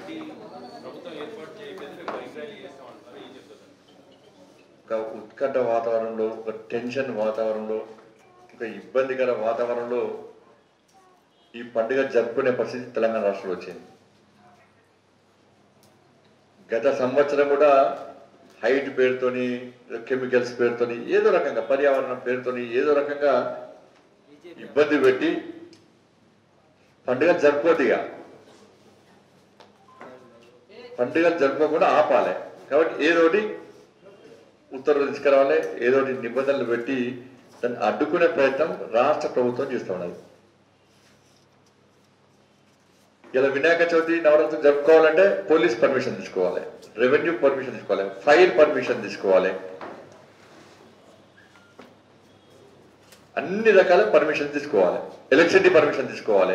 Party ప్రభుత్వం ఏర్పాటు చేయకపోతే రేపు బైక్ ర్యాలీ చేస్తామంటారు ఏం చెప్తారు ఒక ఉత్కంఠ వాతావరణంలో ఒక టెన్షన్ వాతావరణంలో ఒక ఇబ్బందికర వాతావరణంలో ఈ పండుగ జరుపుకునే పరిస్థితి తెలంగాణ రాష్ట్రంలో వచ్చింది గత సంవత్సరం కూడా హైట్ పేరుతోని కెమికల్స్ పేరుతోని ఏదో రకంగా పర్యావరణం పేరుతోని ఏదో రకంగా ఇబ్బంది పెట్టి పండుగ జరుపుకోదిగా పండుగలు జరుపుకోకుండా ఆపాలి కాబట్టి ఏదో ఒకటి ఉత్తర్వులు తీసుకురావాలి ఏదో ఒకటి నిబంధనలు పెట్టి దాన్ని అడ్డుకునే ప్రయత్నం రాష్ట్ర ప్రభుత్వం చేస్తూ ఉన్నది ఇలా వినాయక చవితి నవరాత్రి జరుపుకోవాలంటే పోలీస్ పర్మిషన్ తీసుకోవాలి రెవెన్యూ పర్మిషన్ తీసుకోవాలి ఫైర్ పర్మిషన్ తీసుకోవాలి అన్ని రకాల పర్మిషన్ తీసుకోవాలి ఎలక్ట్రిసిటీ పర్మిషన్ తీసుకోవాలి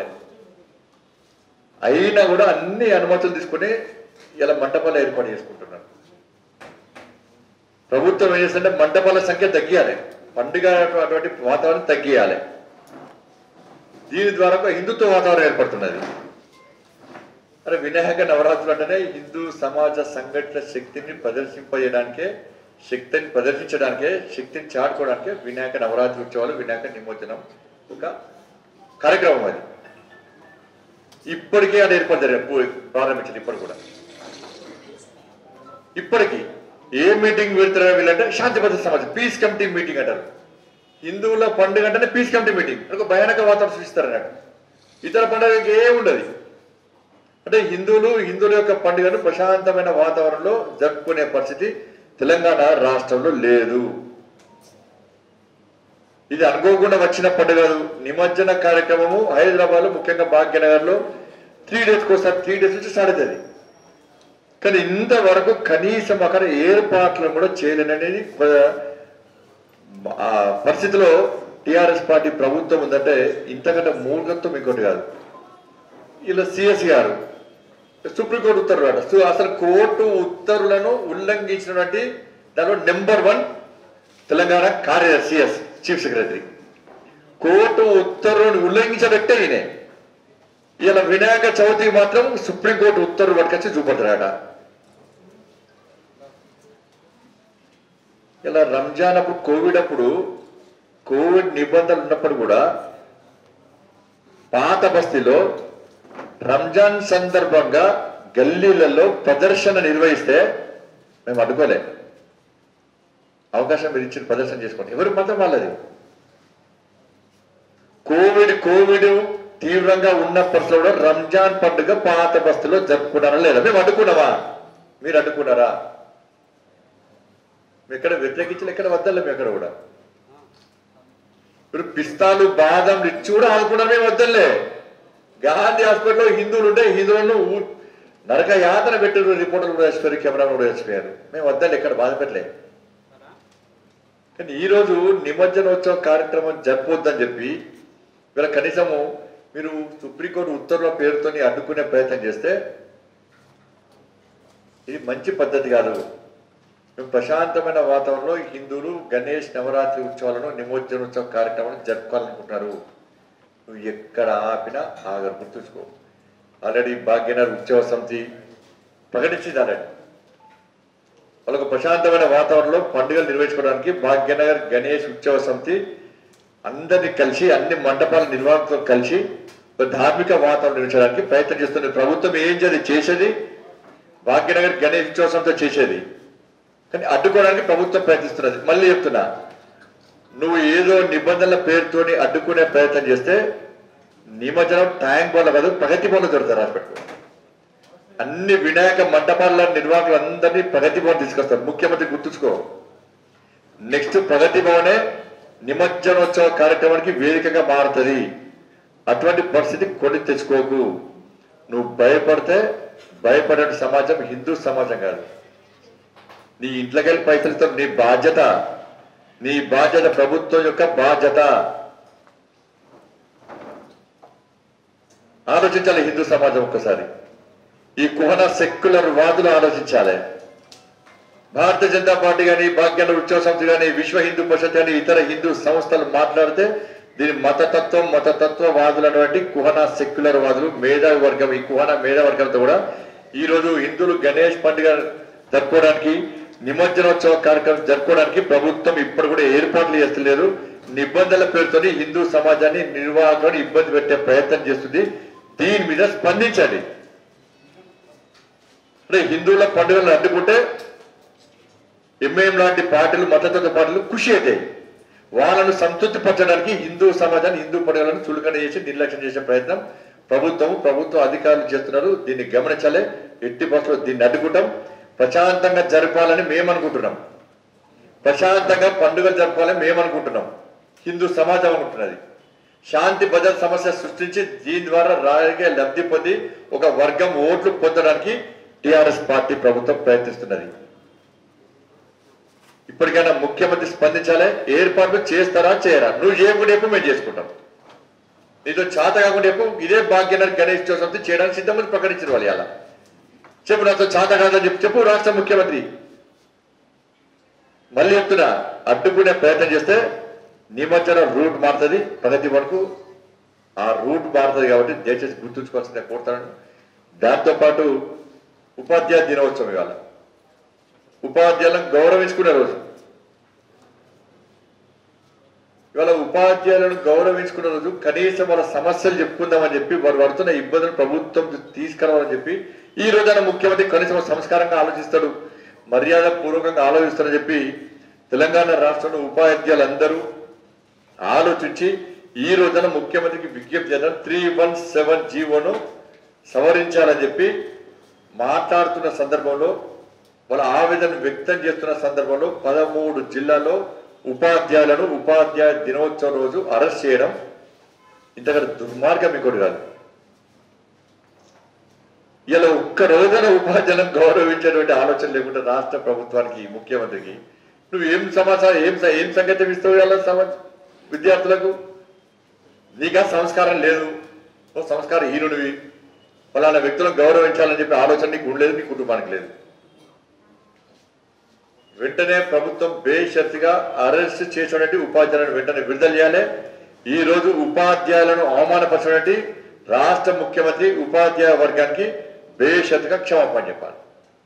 అయినా కూడా అన్ని అనుమతులు తీసుకుని ఇలా మంటపాలు ఏర్పాటు చేసుకుంటున్నారు ప్రభుత్వం ఏం చేస్తుంటే మంటపాల సంఖ్య తగ్గియాలి పండుగ అటువంటి వాతావరణం తగ్గియాలి దీని ద్వారా ఒక హిందుత్వ వాతావరణం ఏర్పడుతున్నది అరే వినాయక నవరాత్రులు అంటేనే హిందూ సమాజ సంఘటన శక్తిని ప్రదర్శింపజేయడానికే శక్తిని ప్రదర్శించడానికే శక్తిని చాటుకోవడానికే వినాయక నవరాత్రి ఉత్సవాలు వినాయక నిమజ్జనం ఒక కార్యక్రమం అది ఇప్పటికే అది ఏర్పాటు జరిగింది ప్రారంభించింది ఇప్పుడు కూడా ఇప్పటికీ ఏ మీటింగ్ పెడతారో వీళ్ళంటే శాంతి భద్రత సమాజం పీస్ కమిటీ మీటింగ్ అంటారు హిందువుల పండుగ అంటేనే పీస్ కమిటీ మీటింగ్ ఒక భయానక వాతావరణం సృష్టిస్తారు అన్నట్టు ఇతర పండుగకి ఏముండదు అంటే హిందువులు హిందువుల యొక్క పండుగను ప్రశాంతమైన వాతావరణంలో జరుపుకునే పరిస్థితి తెలంగాణ రాష్ట్రంలో లేదు ఇది అనుకోకుండా వచ్చిన పండుగ కాదు. నిమజ్జన కార్యక్రమము హైదరాబాద్ లో ముఖ్యంగా భాగ్యనగర్ లో త్రీ డేస్ ఒకసారి త్రీ డేస్ నుంచి స్టార్ట్ అవుతుంది కానీ ఇంతవరకు కనీసం అక్కడ ఏర్పాట్లు కూడా చేయలేననేది ప- ఆ పరిస్థితిలో టిఆర్ఎస్ పార్టీ ప్రభుత్వం ఉందంటే ఇంతకంటే మూర్ఖత్వం ఇంకోటి కాదు ఇలా సిఎస్ గారు సుప్రీంకోర్టు ఉత్తర్వులు అట సో అసలు కోర్టు ఉత్తర్వులను ఉల్లంఘించినటువంటి దానిలో నెంబర్ వన్ తెలంగాణ కార్యదర్శి సిఎస్ చీఫ్ సెక్రటరీ కోర్టు ఉత్తర్వులను ఉల్లంఘించిన వ్యక్తే ఈయనే ఇలా వినాయక చవితి మాత్రం సుప్రీంకోర్టు ఉత్తర్వులు పట్టుకొచ్చి చూపడతారట ఇలా రంజాన్ అప్పుడు కోవిడ్ అప్పుడు కోవిడ్ నిబంధనలు ఉన్నప్పుడు కూడా పాత బస్తీలో రంజాన్ సందర్భంగా గల్లీలలో ప్రదర్శన నిర్వహిస్తే మేము అడ్డుకోలే అవకాశం మీరు ఇచ్చిన ప్రదర్శన చేసుకోండి ఎవరి మతం వాళ్ళది కోవిడ్ కోవిడ్ తీవ్రంగా ఉన్న పరిస్థితుల్లో కూడా రంజాన్ పండుగ పాత బస్తీలో జరుపుకున్నారా లేదా మేము అడ్డుకున్నామా మీరు అడ్డుకున్నారా మేము ఎక్కడ వ్యతిరేకించలే ఎక్కడ వద్దలే మేము ఎక్కడ కూడా ఇప్పుడు పిస్తాలు బాదం ఇచ్చి కూడా ఆదుకున్నారు మేము వద్దలే గాంధీ హాస్పిటల్లో హిందువులు ఉంటే హిందువులను ఊ- నరక యాతన పెట్టారు రిపోర్టర్లు కూడా చచ్చిపోయారు కెమెరా కూడా చచ్చిపోయారు మేము వద్దండి ఎక్కడ బాధ పెట్టలే కానీ ఈరోజు నిమజ్జనోత్సవ కార్యక్రమం జరపొద్దని చెప్పి వీళ్ళ కనీసము మీరు సుప్రీంకోర్టు ఉత్తర్వుల పేరుతోని అడ్డుకునే ప్రయత్నం చేస్తే ఇది మంచి పద్ధతి కాదు మేము ప్రశాంతమైన వాతావరణంలో హిందువులు గణేష్ నవరాత్రి ఉత్సవాలను నిమజ్జనోత్సవ కార్యక్రమాలను జరుపుకోవాలనుకుంటున్నారు నువ్వు ఎక్కడ ఆపినా ఆగరు గుర్తుంచుకో ఆల్రెడీ భాగ్యనగర్ ఉత్సవ సమితి ప్రకటించింది ఆల్రెడీ వాళ్ళకు ప్రశాంతమైన వాతావరణంలో పండుగలు నిర్వహించుకోవడానికి భాగ్యనగర్ గణేష్ ఉత్సవ సమితి అందరినీ కలిసి అన్ని మండపాల నిర్వాహకులతో కలిసి ఒక ధార్మిక వాతావరణం నిర్మించడానికి ప్రయత్నం చేస్తుంది ప్రభుత్వం ఏం చేది చేసేది భాగ్యనగర్ గణేష్ ఉత్సవ సమితి చేసేది కానీ అడ్డుకోవడానికి ప్రభుత్వం ప్రయత్నిస్తున్నది మళ్ళీ చెప్తున్నా నువ్వు ఏదో నిబంధనల పేరుతోని అడ్డుకునే ప్రయత్నం చేస్తే నిమజ్జనం ట్యాంక్ వల్ల కాదు ప్రగతి భవన్ దొరుకుతారు హాస్పిటల్ అన్ని వినాయక మండపాల నిర్వాహకులు అందరినీ ప్రగతి భవన్ తీసుకొస్తారు ముఖ్యమంత్రి గుర్తుంచుకో నెక్స్ట్ ప్రగతి భవనే నిమజ్జనోత్సవ కార్యక్రమానికి వేదికగా మారుతుంది అటువంటి పరిస్థితి కొని తెచ్చుకోకు నువ్వు భయపడితే భయపడే సమాజం హిందూ సమాజం కాదు నీ ఇంట్లోకెళ్ళి పైసలతో నీ బాధ్యత నీ బాధ్యత ప్రభుత్వం యొక్క బాధ్యత ఆలోచించాలి హిందూ సమాజం ఒక్కసారి ఈ కుహన సెక్యులర్ వాదులు ఆలోచించాలి భారతీయ జనతా పార్టీ కానీ భాగ్యాల ఉత్సవ సంస్థ కానీ విశ్వ హిందూ పరిషత్ కానీ ఇతర హిందూ సంస్థలు మాట్లాడితే దీని మతతత్వం మతతత్వ వాదులు అనేటువంటి కుహన సెక్యులర్ వాదులు మేధావి వర్గం ఈ కుహన మేధావి వర్గంతో కూడా ఈ రోజు హిందువులు గణేష్ పండుగ జరుపుకోవడానికి నిమజ్జనోత్సవ కార్యక్రమం జరుపుకోవడానికి ప్రభుత్వం ఇప్పుడు కూడా ఏర్పాట్లు చేస్తలేదు నిబంధనల పేరుతోని హిందూ సమాజాన్ని నిర్వాహకులను ఇబ్బంది పెట్టే ప్రయత్నం చేస్తుంది దీని మీద స్పందించండి అంటే హిందువుల పండుగలను అడ్డుకుంటే ఎంఏఎం లాంటి పార్టీలు మతతత్వ పార్టీలు ఖుషి అవుతాయి వాళ్ళను సంతృప్తి పరచడానికి హిందూ సమాజాన్ని హిందూ పండుగలను చులకన చేసి నిర్లక్ష్యం చేసే ప్రయత్నం ప్రభుత్వం ప్రభుత్వ అధికారులు చేస్తున్నారు దీన్ని గమనించాలి ఎట్టి బస్సులో దీన్ని అడ్డుకుంటాం ప్రశాంతంగా జరపాలని మేము అనుకుంటున్నాం ప్రశాంతంగా పండుగలు జరపాలని మేము అనుకుంటున్నాం హిందూ సమాజం అనుకుంటున్నది శాంతి భద్రత సమస్య సృష్టించి దీని ద్వారా రాజకీయ లబ్ధి పొంది ఒక వర్గం ఓట్లు పొందడానికి టిఆర్ఎస్ పార్టీ ప్రభుత్వం ప్రయత్నిస్తున్నది ఇప్పటికైనా ముఖ్యమంత్రి స్పందించాలి ఏర్పాట్లు చేస్తారా చేయరా నువ్వు చేయకుండా చెప్పు మేము చేసుకుంటాం నీతో చేత కాకుండా చెప్పు ఇదే భాగ్యనగర్ గణేష్ చోసం చేయడానికి సిద్ధమని ప్రకటించారు వాళ్ళు ఇలా చెప్పు నాతో చేత కాదని చెప్పు చెప్పు రాష్ట్ర ముఖ్యమంత్రి మళ్ళీ చెప్తున్నా అడ్డుకునే ప్రయత్నం చేస్తే నిమజ్జనం రూట్ మారుతుంది ప్రగతి వరకు ఆ రూట్ మారుతుంది కాబట్టి దయచేసి గుర్తుంచుకోవాల్సిందే కోరుతాను దాంతోపాటు ఉపాధ్యాయ దినోత్సవం ఇవాళ ఉపాధ్యాయులను గౌరవించుకునే రోజు ఇవాళ ఉపాధ్యాయులను గౌరవించుకున్న రోజు కనీసం వాళ్ళ సమస్యలు చెప్పుకుందామని చెప్పి వారు పడుతున్న ఇబ్బందులు ప్రభుత్వం తీసుకురావాలని చెప్పి ఈ రోజున ముఖ్యమంత్రి కనీసం సంస్కారంగా ఆలోచిస్తాడు మర్యాద పూర్వకంగా ఆలోచిస్తాడని చెప్పి తెలంగాణ రాష్ట్రంలో ఉపాధ్యాయులందరూ ఆలోచించి ఈ రోజున ముఖ్యమంత్రికి విజ్ఞప్తి చేద్దాం త్రీ వన్ సెవెన్ జీవోను సవరించాలని చెప్పి మాట్లాడుతున్న సందర్భంలో వాళ్ళ ఆవేదన వ్యక్తం చేస్తున్న సందర్భంలో పదమూడు జిల్లాల్లో ఉపాధ్యాయులను ఉపాధ్యాయ దినోత్సవం రోజు అరెస్ట్ చేయడం ఇంతకంటే దుర్మార్గం ఇంకోటి కాదు ఇలా ఒక్క రోజున ఉపాధ్యాయులను గౌరవించేటువంటి ఆలోచన లేకుండా రాష్ట్ర ప్రభుత్వానికి ముఖ్యమంత్రికి నువ్వు ఏం సమాచారం ఏం స- ఏం సంకేతం ఇస్తావు ఇలా సమాజ విద్యార్థులకు నీకా సంస్కారం లేదు ఓ సంస్కార హీనుడివి ఫలానా వ్యక్తులను గౌరవించాలని చెప్పి ఆలోచన నీకు ఉండలేదు నీ కుటుంబానికి లేదు వెంటనే ప్రభుత్వం బేషరతుగా అరెస్ట్ చేసినటువంటి ఉపాధ్యాయులను వెంటనే విడుదల చేయాలి ఈ రోజు ఉపాధ్యాయులను అవమానపరిచినటువంటి రాష్ట్ర ముఖ్యమంత్రి ఉపాధ్యాయ వర్గానికి బేషరతుగా క్షమాపణ చెప్పాలి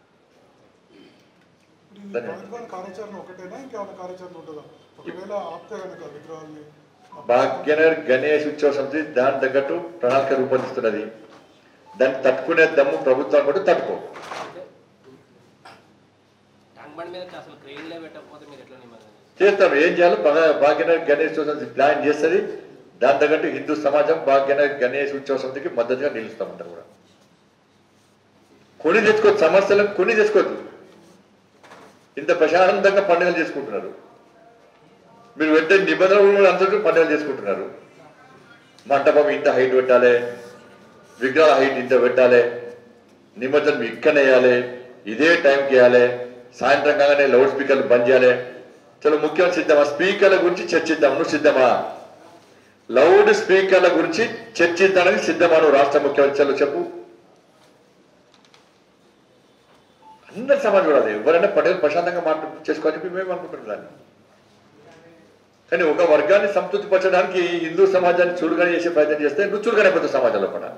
ఇప్పుడు ఈ ప్రభుత్వాల కార్యాచరణ ఒకటేనా ఇంకేమైనా కార్యాచరణ ఉంటుందా ఒకవేళ ఆప్తే కనుక విగ్రహాల్ని భాగ్యనగర్ గణేష్ ఉత్సవ సమితి దాని తగ్గట్టు ప్రణాళిక రూపొందిస్తున్నది దాన్ని తట్టుకునే దమ్ము ప్రభుత్వం కూడా తట్టుకో ట్యాంక్ బండ్ మీద అసలు క్రెయిన్లే పెట్టకపోతే మీరు ఎట్లా నిమజ్జనం చేస్తారు? చేస్తాం ఏం చేయాలో భగ- భాగ్యనగర్ గణేష్ ఉత్సవ సమితి ప్లాన్ చేస్తుంది దాని తగ్గట్టు హిందూ సమాజం భాగ్యనగర్ గణేష్ ఉత్సవ సమితికి మద్దతుగా నిలుస్తామంటారు కూడా కొని తెచ్చుకోవద్దు సమస్యలను కొని తెచ్చుకోవద్దు ఇంత ప్రశాంతంగా పండుగలు చేసుకుంటున్నారు మీరు వెంటనే నిబంధనలు అందరూ పండుగలు చేసుకుంటున్నారు మంటపం ఇంత హైట్ పెట్టాలి విగ్రహాల హైట్ ఇంత పెట్టాలి నిమజ్జనం ఇక్కడ వేయాలి ఇదే టైంకి వేయాలి సాయంత్రం కాగానే లౌడ్ స్పీకర్లు బంద్ చేయాలి చలో ముఖ్యం సిద్ధమా స్పీకర్ల గురించి చర్చిద్దాం నువ్వు సిద్ధమా లౌడ్ స్పీకర్ల గురించి చర్చిద్దానికి సిద్ధమా నువ్వు రాష్ట్ర ముఖ్యమంత్రి చలో చెప్పు అందరి సమాజం కూడా అదే ఎవరైనా పండుగలు ప్రశాంతంగా మాట చేసుకోవాలని చెప్పి మేము అనుకుంటున్నాం దాన్ని కానీ ఒక వర్గాన్ని సంతృప్తిపరచడానికి హిందూ సమాజాన్ని చురుగానే చేసే ప్రయత్నం చేస్తే నువ్వు చురుగానే పోతావు సమాజంలో కూడా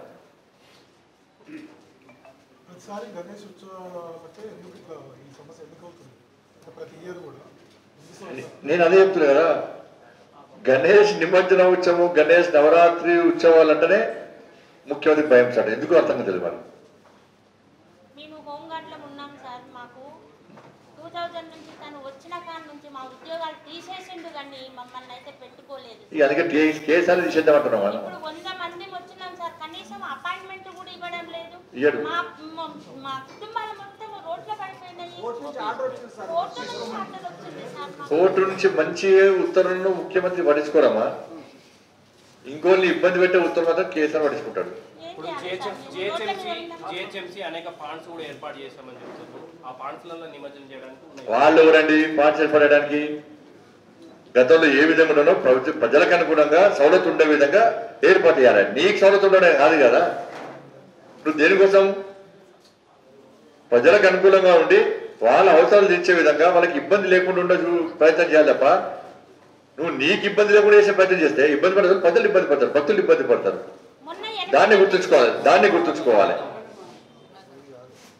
ప్రతిసారి గణేష్ ఉత్సవాలకే ఎందుకు ఇట్లా ఈ సమస్య ఎందుకు అవుతుంది అంటే ప్రతి ఇయర్ కూడా ఎన్ని సంవత్సరాలు? నేను అదే చెప్తున్నా కదా గణేష్ నిమజ్జన ఉత్సవం గణేష్ నవరాత్రి ఉత్సవాలు అంటేనే ముఖ్యమంత్రి భయం సార్ ఎందుకు అర్థం తెలియదు మరి మేము హోంగార్డ్లో ఉన్నాం సార్ మాకు టూ థౌజండ్ నుంచి తను వచ్చిన కాడ నుంచి మా ఉద్యోగాలు తీసేసిండు కానీ మమ్మల్ని అయితే పెట్టుకోలేదు ఇక అందుకే కే- కేసీఆర్ తీసేద్దామంటున్నాం మనం ఇప్పుడు వంద మంది వచ్చినాం సార్ కనీసం అపాయింట్మెంట్ కూడా ఇవ్వడం లేదు ఇయ్యడు. మా మా- మా కుటుంబాలు మొత్తం రోడ్ల పడిపోయినాయి కోర్టు నుంచి ఆర్డర్ వచ్చింది సార్ మాకు. కోర్టు నుంచి మంచి ఉత్తర్వులను ముఖ్యమంత్రి పట్టించుకోరమ్మా ఇంకోళ్ళని ఇబ్బంది పెట్టే ఉత్తర్వు మాత్రం కేసీఆర్ పట్టించుకుంటాడు ఏం ఇప్పుడు చేయాలి సార్? మేము రోడ్ల మీద జిహెచ్ఎంసీ ఉన్నాం. జిహెచ్ఎంసీ అనేక పాండ్స్ కూడా ఏర్పాటు చేస్తామని చెప్తున్నారు ఆ పాండ్స్లలో నిమజ్జనం చేయడానికి ఉన్నాయి వాళ్ళు ఎవరండి పార్టీ ఏర్పడడానికి గతంలో ఏ విధంగా ఉన్నానో ప్రజ- ప్రజలకు అనుగుణంగా సౌలత్ ఉండే విధంగా ఏర్పాటు చేయాలి నీకు సౌలత్ ఉండడం కాదు కదా నువ్వు దేనికోసం ప్రజలకు అనుకూలంగా ఉండి వాళ్ళ అవసరాలు తీర్చే విధంగా వాళ్ళకి ఇబ్బంది లేకుండా ఉండే చూ- ప్రయత్నం చేయాలి తప్ప నువ్వు నీకు ఇబ్బంది లేకుండా చేసే ప్రయత్నం చేస్తే ఇబ్బంది పడతారు ప్రజలు ఇబ్బంది పడతారు భక్తులు ఇబ్బంది పడతారు మొన్న దాన్ని ఎనభై గుర్తుంచుకోవాలి దాన్ని గుర్తుంచుకోవాలి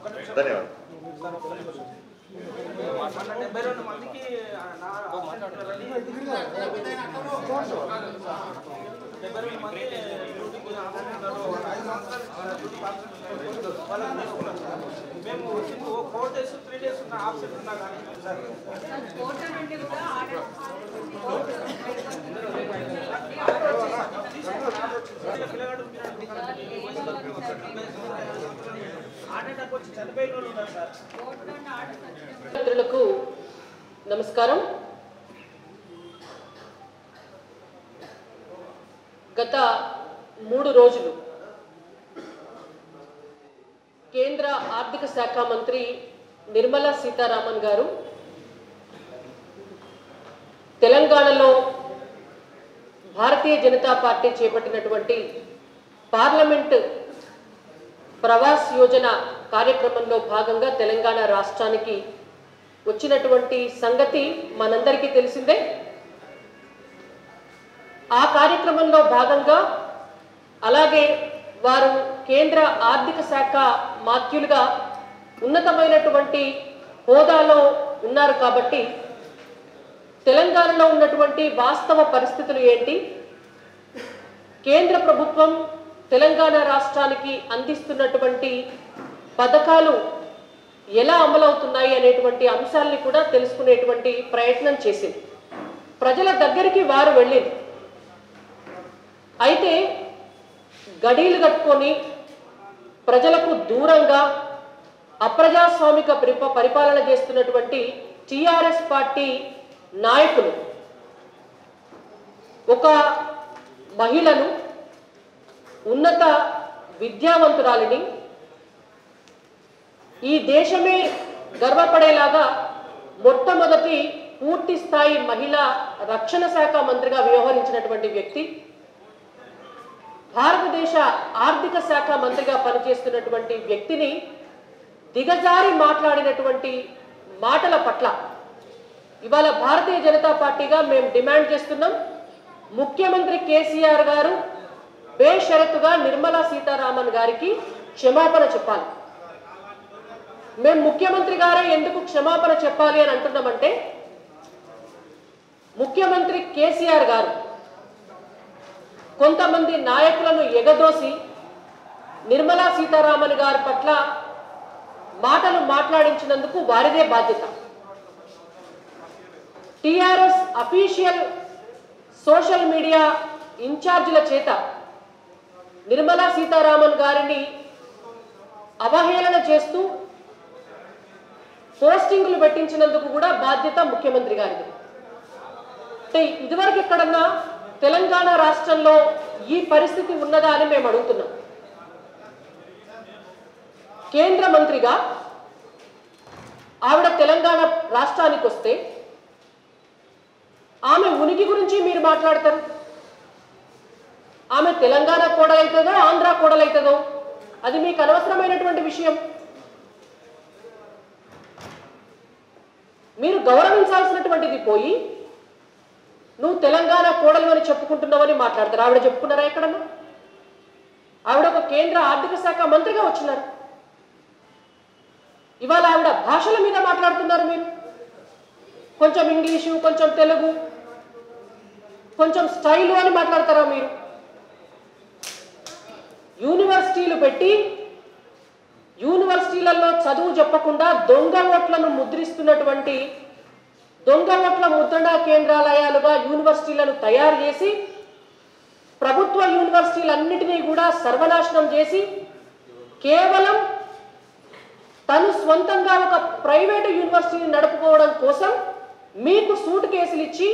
ధన్యవాదాలు మన డెబ్బై రెండు మందికి ఆ, నా ఆబ్సెంట్లని డెబ్బై రెండు మంది డ్యూటీకి ఆబ్సెంట్ ఉన్నారు. వాళ్ళని తీసుకున్నాం సార్. మేము ఓ ఫోర్ డేస్ త్రీ డేస్ ఉన్న ఆబ్సెంట్ ఉన్నా కానీ సార్ పిల్లగాడు హార్ట్ అటాక్ వచ్చి చనిపోయిన వాళ్ళు ఉన్నారు సార్ మిత్రులకు నమస్కారం గత మూడు రోజులు కేంద్ర ఆర్థిక శాఖ మంత్రి నిర్మలా సీతారామన్ గారు తెలంగాణలో భారతీయ జనతా పార్టీ చేపట్టినటువంటి పార్లమెంట్ ప్రవాస్ యోజన కార్యక్రమంలో భాగంగా తెలంగాణ రాష్ట్రానికి వచ్చినటువంటి సంగతి మనందరికీ తెలిసిందే ఆ కార్యక్రమంలో భాగంగా అలాగే వారు కేంద్ర ఆర్థిక శాఖ మాత్యులుగా ఉన్నతమైనటువంటి హోదాలో ఉన్నారు కాబట్టి తెలంగాణలో ఉన్నటువంటి వాస్తవ పరిస్థితులు ఏంటి కేంద్ర ప్రభుత్వం తెలంగాణ రాష్ట్రానికి అందిస్తున్నటువంటి పథకాలు ఎలా అమలవుతున్నాయి అనేటువంటి అంశాలని కూడా తెలుసుకునేటువంటి ప్రయత్నం చేసింది ప్రజల దగ్గరికి వారు వెళ్ళింది అయితే గడీలు కట్టుకొని ప్రజలకు దూరంగా అప్రజాస్వామిక పరిప పరిపాలన చేస్తున్నటువంటి టిఆర్ఎస్ పార్టీ నాయకులు ఒక మహిళను ఉన్నత విద్యావంతురాలిని ఈ దేశమే గర్వపడేలాగా మొట్టమొదటి పూర్తి స్థాయి మహిళా రక్షణ శాఖ మంత్రిగా వ్యవహరించినటువంటి వ్యక్తి భారతదేశ ఆర్థిక శాఖ మంత్రిగా పనిచేస్తున్నటువంటి వ్యక్తిని దిగజారి మాట్లాడినటువంటి మాటల పట్ల ఇవాళ భారతీయ జనతా పార్టీగా మేము డిమాండ్ చేస్తున్నాం ముఖ్యమంత్రి కేసీఆర్ గారు బేషరతుగా నిర్మలా సీతారామన్ గారికి క్షమాపణ చెప్పాలి మేము ముఖ్యమంత్రి గారే ఎందుకు క్షమాపణ చెప్పాలి అని అంటున్నామంటే ముఖ్యమంత్రి కేసీఆర్ గారు కొంతమంది నాయకులను ఎగదోసి నిర్మలా సీతారామన్ గారి పట్ల మాటలు మాట్లాడించినందుకు వారిదే బాధ్యత టిఆర్ఎస్ అఫీషియల్ సోషల్ మీడియా ఇన్ఛార్జీల చేత నిర్మలా సీతారామన్ గారిని అవహేళన చేస్తూ పోస్టింగ్లు పెట్టించినందుకు కూడా బాధ్యత ముఖ్యమంత్రి గారిది అంటే ఇదివరకు ఎక్కడన్నా తెలంగాణ రాష్ట్రంలో ఈ పరిస్థితి ఉన్నదా అని మేము అడుగుతున్నాం కేంద్ర మంత్రిగా ఆవిడ తెలంగాణ రాష్ట్రానికి వస్తే ఆమె ఉనికి గురించి మీరు మాట్లాడతారు ఆమె తెలంగాణ కోడలైతుందో ఆంధ్ర కోడలైతుందో అది మీకు అనవసరమైనటువంటి విషయం మీరు గౌరవించాల్సినటువంటిది పోయి నువ్వు తెలంగాణ కోడలు అని చెప్పుకుంటున్నావని మాట్లాడతారు ఆవిడ చెప్పుకున్నారా ఎక్కడన్నా ఆవిడ ఒక కేంద్ర ఆర్థిక శాఖ మంత్రిగా వచ్చినారు ఇవాళ ఆవిడ భాషల మీద మాట్లాడుతున్నారు మీరు కొంచెం ఇంగ్లీషు కొంచెం తెలుగు కొంచెం స్టైలు అని మాట్లాడతారా మీరు యూనివర్సిటీలు పెట్టి యూనివర్సిటీలలో చదువు చెప్పకుండా దొంగ ఓట్లను ముద్రిస్తున్నటువంటి దొంగ ఓట్ల ముద్రణ కేంద్రాలయాలుగా యూనివర్సిటీలను తయారు చేసి ప్రభుత్వ యూనివర్సిటీలన్నిటినీ కూడా సర్వనాశనం చేసి కేవలం తను స్వంతంగా ఒక ప్రైవేటు యూనివర్సిటీని నడుపుకోవడం కోసం మీకు సూట్ కేసులు ఇచ్చి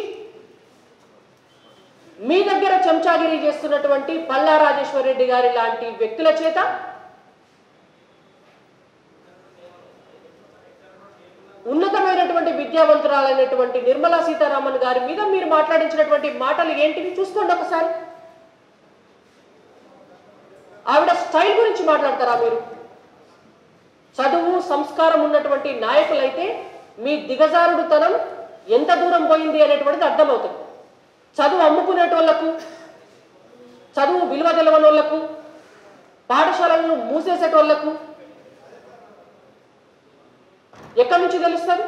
మీ దగ్గర చెంచాగిరి చేస్తున్నటువంటి పల్లా రాజేశ్వర రెడ్డి గారి లాంటి వ్యక్తుల చేత ఉన్నతమైనటువంటి విద్యావంతురాలైనటువంటి నిర్మలా సీతారామన్ గారి మీద మీరు మాట్లాడించినటువంటి మాటలు ఏంటివి చూసుకోండి ఒకసారి ఆవిడ స్టైల్ గురించి మాట్లాడతారా మీరు చదువు సంస్కారం ఉన్నటువంటి నాయకులైతే మీ దిగజారుడుతనం ఎంత దూరం పోయింది అనేటువంటిది అర్థమవుతుంది చదువు అమ్ముకునేటోళ్లకు చదువు విలువ తెలవనోళ్లకు పాఠశాలలను మూసేసేటోళ్లకు ఎక్కడి నుంచి తెలుస్తుంది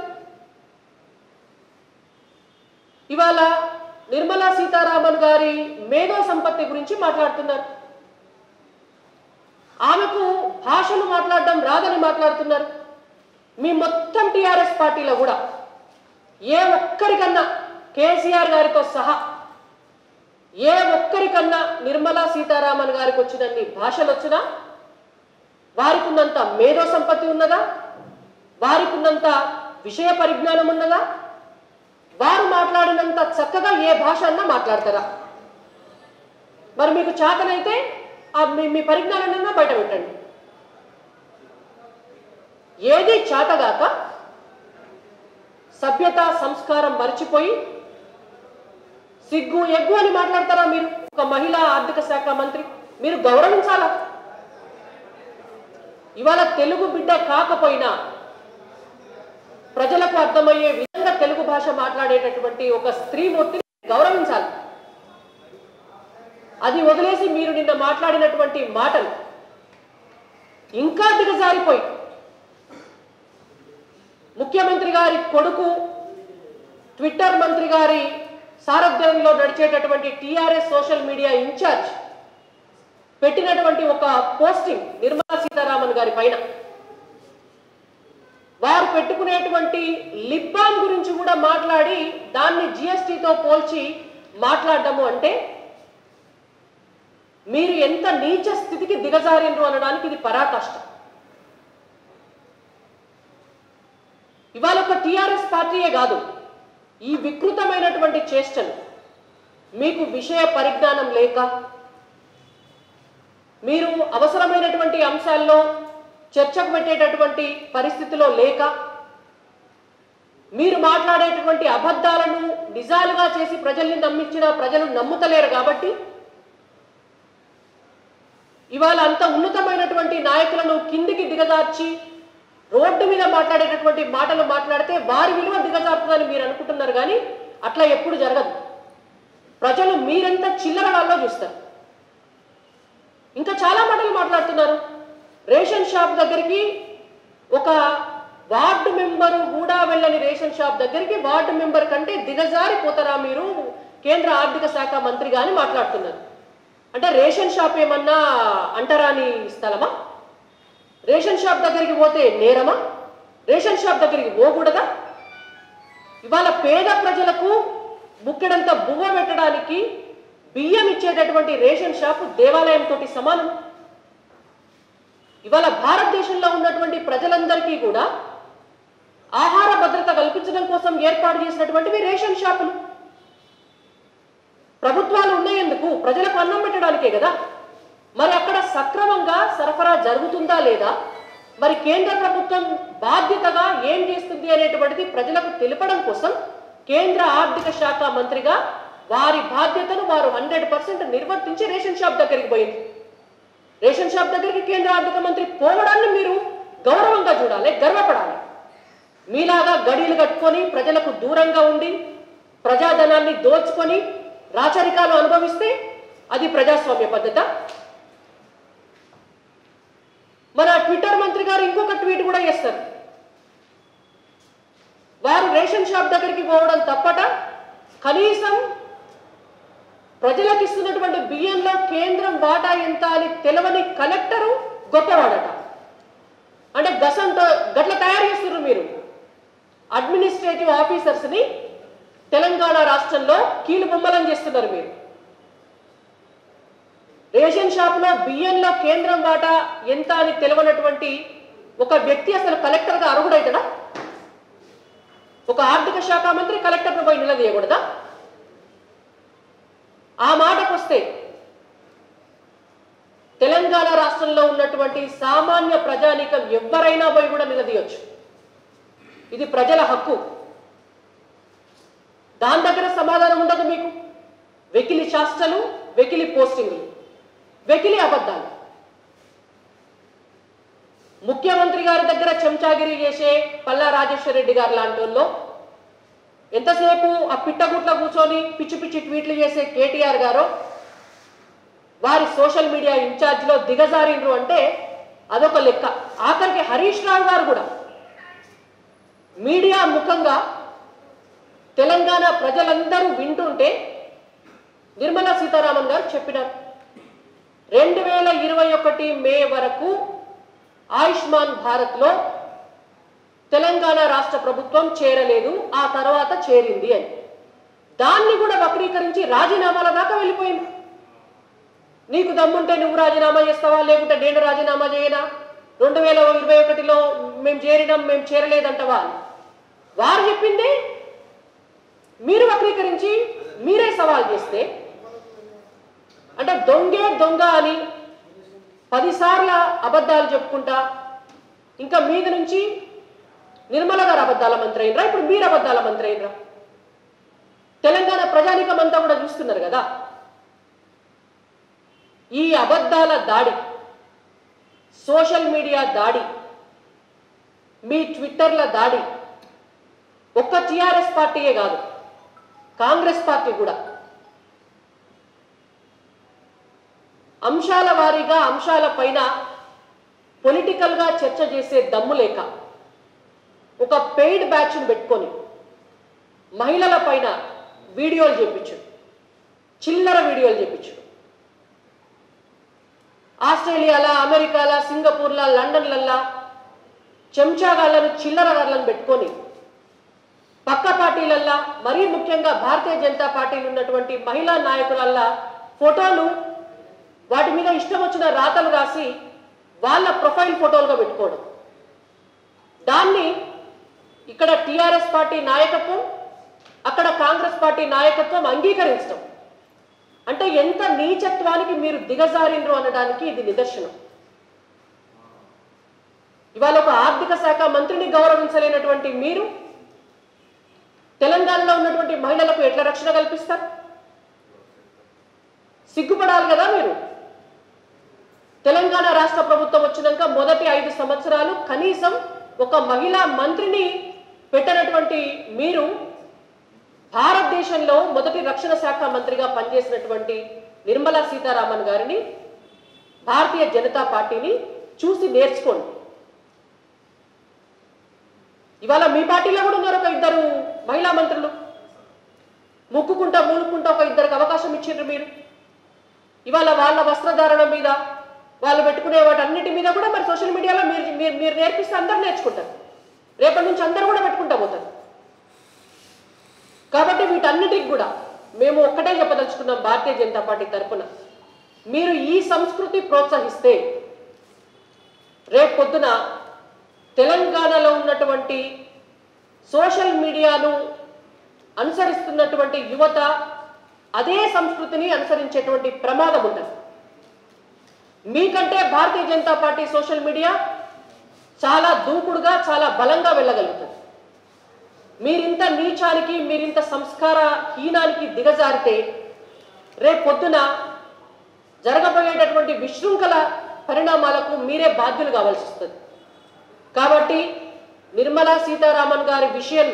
ఇవాళ నిర్మలా సీతారామన్ గారి మేధో సంపత్తి గురించి మాట్లాడుతున్నారు ఆమెకు భాషలు మాట్లాడడం రాదని మాట్లాడుతున్నారు మీ మొత్తం టిఆర్ఎస్ పార్టీలో కూడా ఏ ఒక్కరికన్నా కేసీఆర్ గారితో సహా ఏ ఒక్కరికన్నా నిర్మలా సీతారామన్ గారికి వచ్చినన్ని భాషలు వచ్చినా వారికి ఉన్నంత మేధో సంపత్తి ఉన్నదా వారికి ఉన్నంత విషయ పరిజ్ఞానం ఉన్నదా వారు మాట్లాడినంత చక్కగా ఏ భాష అన్నా మాట్లాడతారా మరి మీకు చేతనైతే ఆ మీ మీ పరిజ్ఞానాన్ని బయట పెట్టండి ఏది చేతగాక సభ్యత సంస్కారం మర్చిపోయి సిగ్గు ఎగ్గు అని మాట్లాడతారా మీరు ఒక మహిళా ఆర్థిక శాఖ మంత్రి మీరు గౌరవించాలా ఇవాళ తెలుగు బిడ్డ కాకపోయినా ప్రజలకు అర్థమయ్యే విధంగా తెలుగు భాష మాట్లాడేటటువంటి ఒక స్త్రీమూర్తిని గౌరవించాలి అది వదిలేసి మీరు నిన్న మాట్లాడినటువంటి మాటలు ఇంకా దిగజారిపోయి ముఖ్యమంత్రి గారి కొడుకు ట్విట్టర్ మంత్రి గారి సారథ్యంలో నడిచేటటువంటి టిఆర్ఎస్ సోషల్ మీడియా ఇన్ఛార్జ్ పెట్టినటువంటి ఒక పోస్టింగ్ నిర్మలా సీతారామన్ గారి పైన వారు పెట్టుకునేటువంటి లిప్ బామ్ గురించి కూడా మాట్లాడి దాన్ని జిఎస్టితో పోల్చి మాట్లాడడము అంటే మీరు ఎంత నీచ స్థితికి దిగజారిండ్రు అనడానికి ఇది పరాకాష్ట ఇవాళ ఒక టిఆర్ఎస్ పార్టీయే కాదు ఈ వికృతమైనటువంటి చేష్టలు మీకు విషయ పరిజ్ఞానం లేక మీరు అవసరమైనటువంటి అంశాల్లో చర్చకు పెట్టేటటువంటి పరిస్థితిలో లేక మీరు మాట్లాడేటటువంటి అబద్ధాలను నిజాలుగా చేసి ప్రజల్ని నమ్మించిన ప్రజలు నమ్ముతలేరు కాబట్టి ఇవాళ అంత ఉన్నతమైనటువంటి నాయకులను కిందికి దిగజార్చి రోడ్డు మీద మాట్లాడేటటువంటి మాటలు మాట్లాడితే వారి విలువ దిగజారుతుందని మీరు అనుకుంటున్నారు కానీ అట్లా ఎప్పుడు జరగదు ప్రజలు మీరెంత చిల్లర వాళ్ళలో చూస్తారు ఇంకా చాలా మాటలు మాట్లాడుతున్నారు రేషన్ షాప్ దగ్గరికి ఒక వార్డు మెంబరు కూడా వెళ్ళని రేషన్ షాప్ దగ్గరికి వార్డు మెంబర్ కంటే దిగజారిపోతారా మీరు కేంద్ర ఆర్థిక శాఖ మంత్రిగా అని మాట్లాడుతున్నారు అంటే రేషన్ షాప్ ఏమన్నా అంటరాని స్థలమా రేషన్ షాప్ దగ్గరికి పోతే నేరమా రేషన్ షాప్ దగ్గరికి పోకూడదా ఇవాళ పేద ప్రజలకు బుక్కెడంత బువ్వ పెట్టడానికి బియ్యం ఇచ్చేటటువంటి రేషన్ షాపు దేవాలయంతో సమానం ఇవాళ భారతదేశంలో ఉన్నటువంటి ప్రజలందరికీ కూడా ఆహార భద్రత కల్పించడం కోసం ఏర్పాటు చేసినటువంటివి రేషన్ షాపులు ప్రభుత్వాలు ఉన్నాయేందుకు ప్రజలకు అన్నం పెట్టడానికే కదా మరి అక్కడ సక్రమంగా సరఫరా జరుగుతుందా లేదా మరి కేంద్ర ప్రభుత్వం బాధ్యతగా ఏం చేస్తుంది అనేటువంటిది ప్రజలకు తెలపడం కోసం కేంద్ర ఆర్థిక శాఖ మంత్రిగా వారి బాధ్యతను వారు హండ్రెడ్ పర్సెంట్ నిర్వర్తించి రేషన్ షాప్ దగ్గరికి పోయింది రేషన్ షాప్ దగ్గరికి కేంద్ర ఆర్థిక మంత్రి పోవడాన్ని మీరు గౌరవంగా చూడాలి గర్వపడాలి మీలాగా గడీలు కట్టుకొని ప్రజలకు దూరంగా ఉండి ప్రజాధనాన్ని దోచుకొని రాచరికాలు అనుభవిస్తే అది ప్రజాస్వామ్య పద్ధత మన ట్విట్టర్ మంత్రి గారు ఇంకొక ట్వీట్ కూడా చేస్తారు వారు రేషన్ షాప్ దగ్గరికి పోవడం తప్పట కనీసం ప్రజలకు ఇస్తున్నటువంటి బియ్యంలో కేంద్రం వాటా ఎంత అని తెలవని కలెక్టరు గొప్పవాడట అంటే గసంతో గట్ల తయారు చేస్తున్నారు మీరు అడ్మినిస్ట్రేటివ్ ఆఫీసర్స్ని తెలంగాణ రాష్ట్రంలో కీలు బొమ్మలం చేస్తున్నారు మీరు రేషన్ షాపులో బియ్యంలో కేంద్రం వాటా ఎంత అని తెలవనటువంటి ఒక వ్యక్తి అసలు కలెక్టర్గా అర్హుడైతడా ఒక ఆర్థిక శాఖ మంత్రి కలెక్టర్ను పోయి నిలదీయకూడదా ఆ మాటకు వస్తే తెలంగాణ రాష్ట్రంలో ఉన్నటువంటి సామాన్య ప్రజానీకం ఎవరైనా పోయి కూడా నిలదీయొచ్చు ఇది ప్రజల హక్కు దాని దగ్గర సమాధానం ఉండదు మీకు వెకిలి శాస్త్రలు వెకిలి పోస్టింగ్లు వెకిలి అబద్ధాలు ముఖ్యమంత్రి గారి దగ్గర చెంచాగిరి చేసే పల్లా రాజేశ్వర రెడ్డి గారు లాంటి వాళ్ళు ఎంతసేపు ఆ పిట్టగుట్ల కూర్చొని పిచ్చి పిచ్చి ట్వీట్లు చేసే కేటీఆర్ గారు వారి సోషల్ మీడియా ఇన్ఛార్జిలో దిగజారిండ్రు అంటే అదొక లెక్క ఆఖరికి హరీష్ రావు గారు కూడా మీడియా ముఖంగా తెలంగాణ ప్రజలందరూ వింటుంటే నిర్మలా సీతారామన్ గారు చెప్పినారు రెండు వేల ఇరవై ఒకటి మే వరకు ఆయుష్మాన్ భారత్లో తెలంగాణ రాష్ట్ర ప్రభుత్వం చేరలేదు ఆ తర్వాత చేరింది అని దాన్ని కూడా వక్రీకరించి రాజీనామాల దాకా వెళ్ళిపోయింది నీకు దమ్ముంటే నువ్వు రాజీనామా చేస్తావా లేకుంటే నేను రాజీనామా చేయనా రెండు వేల ఇరవై ఒకటిలో మేము చేరినాం మేము చేరలేదంటవా అని. వారు చెప్పింది మీరు వక్రీకరించి మీరే సవాల్ చేస్తే అంటే దొంగే దొంగ అని పదిసార్ల అబద్ధాలు చెప్పుకుంటా ఇంకా మీద నుంచి నిర్మల గారు అబద్ధాల మంత్రి అయినరా ఇప్పుడు మీరు అబద్ధాల మంత్రి అయినరా తెలంగాణ ప్రజానికం అంతా కూడా చూస్తున్నారు కదా ఈ అబద్ధాల దాడి సోషల్ మీడియా దాడి మీ ట్విట్టర్ల దాడి ఒక్క టిఆర్ఎస్ పార్టీయే కాదు కాంగ్రెస్ పార్టీ కూడా అంశాల వారీగా అంశాల పైన పొలిటికల్గా చర్చ చేసే దమ్ము లేక ఒక పెయిడ్ బ్యాచ్ని పెట్టుకొని మహిళల పైన వీడియోలు చేపించు చిల్లర వీడియోలు చేపించు ఆస్ట్రేలియాలా అమెరికాలా సింగపూర్లా లండన్లల్లా చెంచాగాళ్ళను చిల్లరగాళ్ళను పెట్టుకొని పక్క పార్టీలల్లా మరీ ముఖ్యంగా భారతీయ జనతా పార్టీలు ఉన్నటువంటి మహిళా నాయకులల్లా ఫోటోలు వాటి మీద ఇష్టం వచ్చిన రాతలు రాసి వాళ్ళ ప్రొఫైల్ ఫోటోలుగా పెట్టుకోవడం దాన్ని ఇక్కడ టిఆర్ఎస్ పార్టీ నాయకత్వం అక్కడ కాంగ్రెస్ పార్టీ నాయకత్వం అంగీకరించడం అంటే ఎంత నీచత్వానికి మీరు దిగజారిండ్రు అనడానికి ఇది నిదర్శనం ఇవాళ ఒక ఆర్థిక శాఖ మంత్రిని గౌరవించలేనటువంటి మీరు తెలంగాణలో ఉన్నటువంటి మహిళలకు ఎట్లా రక్షణ కల్పిస్తారు సిగ్గుపడాలి కదా మీరు తెలంగాణ రాష్ట్ర ప్రభుత్వం వచ్చినాక మొదటి ఐదు సంవత్సరాలు కనీసం ఒక మహిళా మంత్రిని పెట్టినటువంటి మీరు భారతదేశంలో మొదటి రక్షణ శాఖ మంత్రిగా పనిచేసినటువంటి నిర్మలా సీతారామన్ గారిని భారతీయ జనతా పార్టీని చూసి నేర్చుకోండి ఇవాళ మీ పార్టీలో కూడా ఉన్నారు ఒక ఇద్దరు మహిళా మంత్రులు ముక్కుకుంటా మూలుకుంటా ఒక ఇద్దరికి అవకాశం ఇచ్చిండ్రు మీరు ఇవాళ వాళ్ళ వస్త్రధారణ మీద వాళ్ళు పెట్టుకునే వాటి అన్నిటి మీద కూడా మరి సోషల్ మీడియాలో మీరు మీరు మీరు నేర్పిస్తే అందరూ నేర్చుకుంటారు రేపటి నుంచి అందరూ కూడా పెట్టుకుంటా పోతారు కాబట్టి వీటన్నిటికి కూడా మేము ఒక్కటే చెప్పదలుచుకున్నాం భారతీయ జనతా పార్టీ తరఫున మీరు ఈ సంస్కృతి ప్రోత్సహిస్తే రేపు పొద్దున తెలంగాణలో ఉన్నటువంటి సోషల్ మీడియాను అనుసరిస్తున్నటువంటి యువత అదే సంస్కృతిని అనుసరించేటువంటి ప్రమాదం ఉంటుంది మీకంటే భారతీయ జనతా పార్టీ సోషల్ మీడియా చాలా దూకుడుగా చాలా బలంగా వెళ్ళగలుగుతుంది మీరింత నీచానికి మీరింత సంస్కార హీనానికి దిగజారితే రేపు పొద్దున జరగబోయేటటువంటి విశృంఖల పరిణామాలకు మీరే బాధ్యులు కావాల్సి వస్తుంది కాబట్టి నిర్మలా సీతారామన్ గారి విషయంలో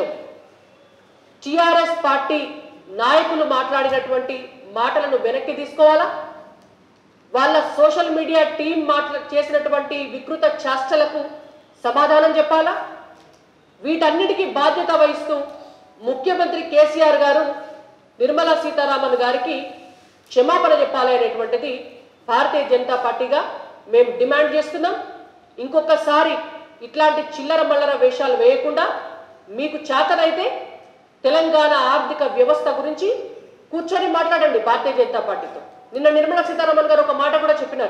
టిఆర్ఎస్ పార్టీ నాయకులు మాట్లాడినటువంటి మాటలను వెనక్కి తీసుకోవాలా వాళ్ళ సోషల్ మీడియా టీం మాట్లా చేసినటువంటి వికృత చేష్టలకు సమాధానం చెప్పాలా వీటన్నిటికీ బాధ్యత వహిస్తూ ముఖ్యమంత్రి కేసీఆర్ గారు నిర్మలా సీతారామన్ గారికి క్షమాపణ చెప్పాలి అనేటువంటిది భారతీయ జనతా పార్టీగా మేము డిమాండ్ చేస్తున్నాం ఇంకొకసారి ఇట్లాంటి చిల్లర మల్లర వేషాలు వేయకుండా మీకు చేతనైతే తెలంగాణ ఆర్థిక వ్యవస్థ గురించి కూర్చొని మాట్లాడండి భారతీయ జనతా పార్టీతో నిన్న నిర్మలా సీతారామన్ గారు ఒక మాట కూడా చెప్పినారు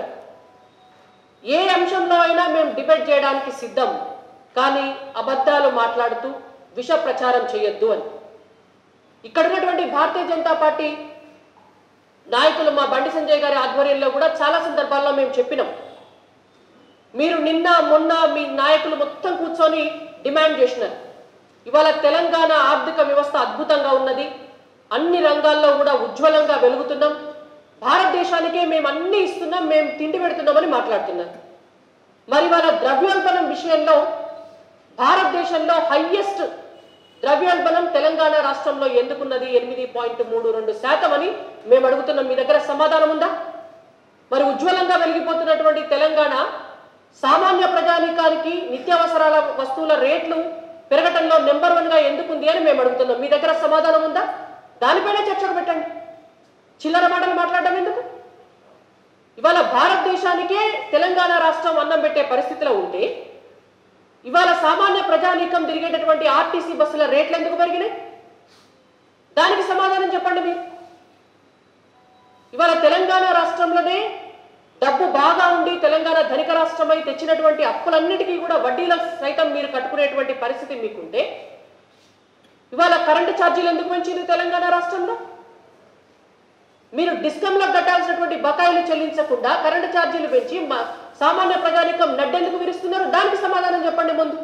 ఏ అంశంలో అయినా మేము డిబేట్ చేయడానికి సిద్ధం కానీ అబద్ధాలు మాట్లాడుతూ విష ప్రచారం చేయొద్దు అని ఇక్కడ ఉన్నటువంటి భారతీయ జనతా పార్టీ నాయకులు మా బండి సంజయ్ గారి ఆధ్వర్యంలో కూడా చాలా సందర్భాల్లో మేము చెప్పినాం మీరు నిన్న మొన్న మీ నాయకులు మొత్తం కూర్చొని డిమాండ్ చేసినారు ఇవాళ తెలంగాణ ఆర్థిక వ్యవస్థ అద్భుతంగా ఉన్నది అన్ని రంగాల్లో కూడా ఉజ్వలంగా వెలుగుతున్నాం భారతదేశానికే మేము అన్ని ఇస్తున్నాం మేము తిండి పెడుతున్నామని మాట్లాడుతున్నారు మరి వాళ్ళ ద్రవ్యోల్బణం విషయంలో భారతదేశంలో హయ్యెస్ట్ ద్రవ్యోల్బణం తెలంగాణ రాష్ట్రంలో ఎందుకున్నది ఎనిమిది పాయింట్ మూడు రెండు శాతం అని మేము అడుగుతున్నాం మీ దగ్గర సమాధానం ఉందా మరి ఉజ్వలంగా వెలిగిపోతున్నటువంటి తెలంగాణ సామాన్య ప్రజానీకానికి నిత్యావసరాల వస్తువుల రేట్లు పెరగటంలో నెంబర్ వన్గా ఎందుకు ఉంది అని మేము అడుగుతున్నాం మీ దగ్గర సమాధానం ఉందా దానిపైన చర్చకు పెట్టండి చిల్లర మాటలు మాట్లాడడం ఎందుకు ఇవాళ భారతదేశానికే తెలంగాణ రాష్ట్రం అన్నం పెట్టే పరిస్థితిలో ఉంటే ఇవాళ సామాన్య ప్రజానీకం తిరిగేటటువంటి ఆర్టీసీ బస్సుల రేట్లు ఎందుకు పెరిగినాయి దానికి సమాధానం చెప్పండి మీరు ఇవాళ తెలంగాణ రాష్ట్రంలోనే డబ్బు బాగా ఉండి తెలంగాణ ధనిక రాష్ట్రమై తెచ్చినటువంటి అప్పులన్నిటికీ కూడా వడ్డీల సైతం మీరు కట్టుకునేటువంటి పరిస్థితి మీకుంటే ఇవాళ కరెంటు ఛార్జీలు ఎందుకు పెంచింది తెలంగాణ రాష్ట్రంలో మీరు డిస్కంలకు కట్టాల్సినటువంటి బకాయిలు చెల్లించకుండా కరెంటు ఛార్జీలు పెంచి మా సామాన్య ప్రజానికం నడ్డెందుకు విరుస్తున్నారు దానికి సమాధానం చెప్పండి ముందు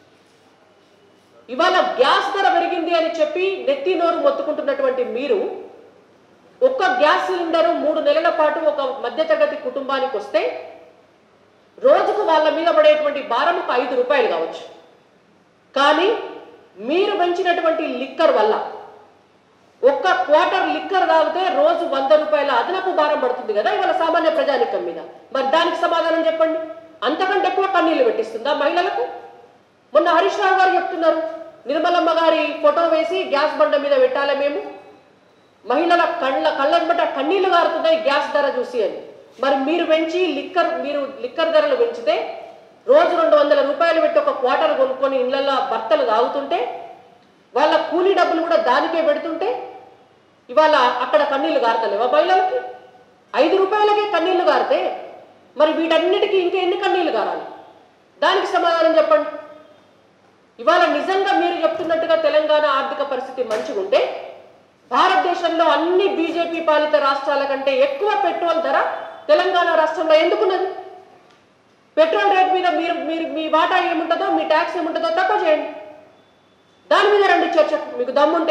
ఇవాళ గ్యాస్ ధర పెరిగింది అని చెప్పి నెత్తి నోరు మొత్తుకుంటున్నటువంటి మీరు ఒక్క గ్యాస్ సిలిండరు మూడు నెలల పాటు ఒక మధ్యతరగతి కుటుంబానికి వస్తే రోజుకు వాళ్ళ మీద పడేటువంటి భారం ఒక ఐదు రూపాయలు కావచ్చు కానీ మీరు పెంచినటువంటి లిక్కర్ వల్ల ఒక్క క్వార్టర్ లిక్కర్ తాగితే రోజు వంద రూపాయల అదనపు భారం పడుతుంది కదా ఇవాళ సామాన్య ప్రజానికం మీద మరి దానికి సమాధానం చెప్పండి అంతకంటే ఎక్కువ కన్నీళ్లు పెట్టిస్తుందా మహిళలకు మొన్న హరీష్ రావు గారు చెప్తున్నారు నిర్మలమ్మ గారి ఫోటో వేసి గ్యాస్ బండ మీద పెట్టాలి మేము మహిళల కళ్ళ కళ్ళంబట కన్నీళ్లు గారుతున్నాయి గ్యాస్ ధర చూసి అని మరి మీరు పెంచి లిక్కర్ మీరు లిక్కర్ ధరలు పెంచితే రోజు రెండు వందల రూపాయలు పెట్టి ఒక క్వార్టర్ కొనుక్కొని ఇళ్లలో భర్తలు తాగుతుంటే వాళ్ళ కూలీ డబ్బులు కూడా దానికే పెడుతుంటే ఇవాళ అక్కడ కన్నీళ్లు గారతలేవా మహిళలకి ఐదు రూపాయలకే కన్నీళ్లు గారితే మరి వీటన్నిటికీ ఇంకా ఎన్ని కన్నీళ్లు గారాలి దానికి సమాధానం చెప్పండి ఇవాళ నిజంగా మీరు చెప్తున్నట్టుగా తెలంగాణ ఆర్థిక పరిస్థితి మంచిగా ఉంటే భారతదేశంలో అన్ని బీజేపీ పాలిత రాష్ట్రాల కంటే ఎక్కువ పెట్రోల్ ధర తెలంగాణ రాష్ట్రంలో ఎందుకున్నది పెట్రోల్ రేట్ మీద మీరు మీరు మీ వాటా ఏముంటుందో మీ ట్యాక్స్ ఏముంటుందో తక్కువ చేయండి దాని మీద రండి చర్చకు మీకు దమ్ముంటే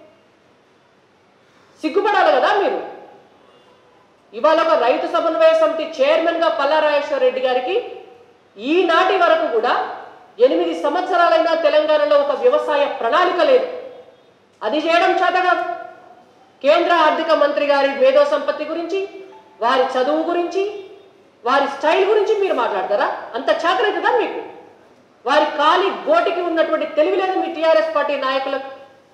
సిగ్గుపడాలి కదా మీరు ఇవాళ ఒక రైతు సమన్వయ సమితి చైర్మన్ గా పల్లారాజేశ్వర రెడ్డి గారికి ఈనాటి వరకు కూడా ఎనిమిది సంవత్సరాలైనా తెలంగాణలో ఒక వ్యవసాయ ప్రణాళిక లేదు అది చేయడం చేతగా కేంద్ర ఆర్థిక మంత్రి గారి మేధో సంపత్తి గురించి వారి చదువు గురించి వారి స్టైల్ గురించి మీరు మాట్లాడతారా అంత చేతనవుతుందా మీకు వారి కాలి గోటికి ఉన్నటువంటి తెలివి లేదు మీ టీఆర్ఎస్ పార్టీ నాయకులకు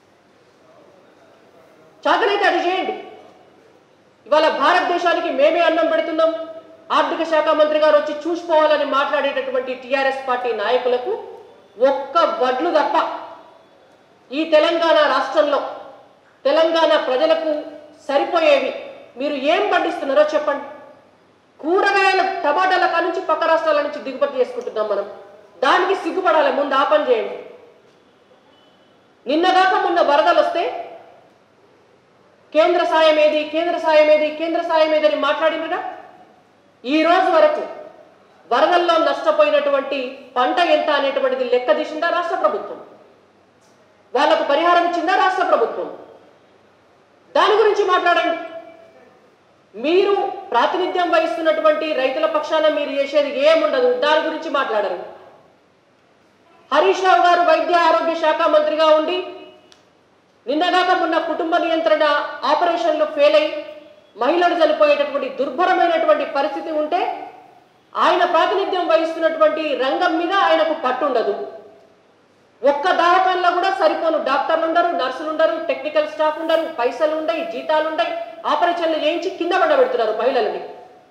చేతనైతే అది చేయండి ఇవాళ భారతదేశానికి మేమే అన్నం పెడుతున్నాం ఆర్థిక శాఖ మంత్రి గారు వచ్చి చూసిపోవాలని మాట్లాడేటటువంటి టీఆర్ఎస్ పార్టీ నాయకులకు ఒక్క వడ్లు తప్ప ఈ తెలంగాణ రాష్ట్రంలో తెలంగాణ ప్రజలకు సరిపోయేవి మీరు ఏం పండిస్తున్నారో చెప్పండి కూరగాయల టమాటాల కాడ నుంచి పక్క రాష్ట్రాల నుంచి దిగుబడి చేసుకుంటున్నాం మనం దానికి సిగ్గుపడాలి ముందు ఆ పని చేయండి నిన్నగాక మొన్న వరదలు వస్తే కేంద్ర సాయం ఏది కేంద్ర సాయం ఏది కేంద్ర సాయం ఏదని మాట్లాడినరా ఈ రోజు వరకు వరదల్లో నష్టపోయినటువంటి పంట ఎంత అనేటువంటిది లెక్క తీసిందా రాష్ట్ర ప్రభుత్వం వాళ్లకు పరిహారం ఇచ్చిందా రాష్ట్ర ప్రభుత్వం దాని గురించి మాట్లాడండి మీరు ప్రాతినిధ్యం వహిస్తున్నటువంటి రైతుల పక్షాన మీరు చేసేది ఏముండదు దాని గురించి మాట్లాడరు హరీష్ రావు గారు వైద్య ఆరోగ్య శాఖ మంత్రిగా ఉండి నిన్నగాక మొన్న కుటుంబ నియంత్రణ ఆపరేషన్లు ఫెయిల్ అయి మహిళలు చనిపోయేటటువంటి దుర్భరమైనటువంటి పరిస్థితి ఉంటే ఆయన ప్రాతినిధ్యం వహిస్తున్నటువంటి రంగం మీద ఆయనకు పట్టుండదు ఒక్క దవాఖానలో కూడా సరిపోను డాక్టర్లు ఉండరు నర్సులు ఉండరు టెక్నికల్ స్టాఫ్ ఉండరు పైసలు ఉండయి జీతాలు ఉండయి ఆపరేషన్లు చేయించి కింద పడబెడుతున్నారు మహిళలని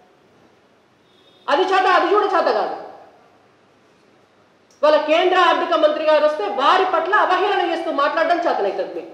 అది చేత అది కూడా చేత కాదు వాళ్ళ కేంద్ర ఆర్థిక మంత్రి గారు వస్తే వారి పట్ల అవహేళన చేస్తూ మాట్లాడడం చేతనవుతుంది మీకు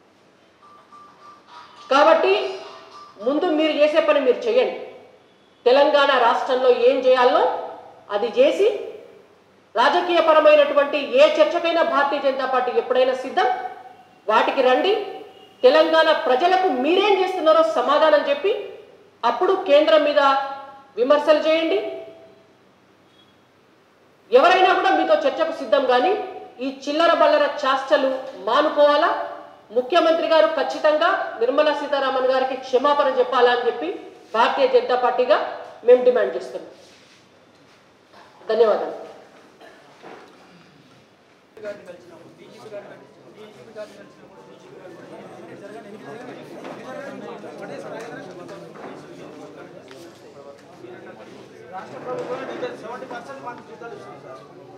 కాబట్టి ముందు మీరు చేసే పని మీరు చేయండి తెలంగాణ రాష్ట్రంలో ఏం చేయాలో అది చేసి రాజకీయపరమైనటువంటి ఏ చర్చకైనా భారతీయ జనతా పార్టీ ఎప్పుడైనా సిద్ధం వాటికి రండి తెలంగాణ ప్రజలకు మీరేం చేస్తున్నారో సమాధానం చెప్పి అప్పుడు కేంద్రం మీద విమర్శలు చేయండి ఎవరైనా కూడా మీతో చర్చకు సిద్ధం కానీ ఈ చిల్లర బల్లర చాష్టలు మానుకోవాలా ముఖ్యమంత్రి గారు ఖచ్చితంగా నిర్మలా సీతారామన్ గారికి క్షమాపణ చెప్పాలా అని చెప్పి భారతీయ జనతా పార్టీగా మేము డిమాండ్ చేస్తున్నాం ధన్యవాదాలు రాష్ట్ర ప్రభుత్వం సెవెంటీ పర్సెంట్ మాకు జీతాలు ఇస్తుంది సార్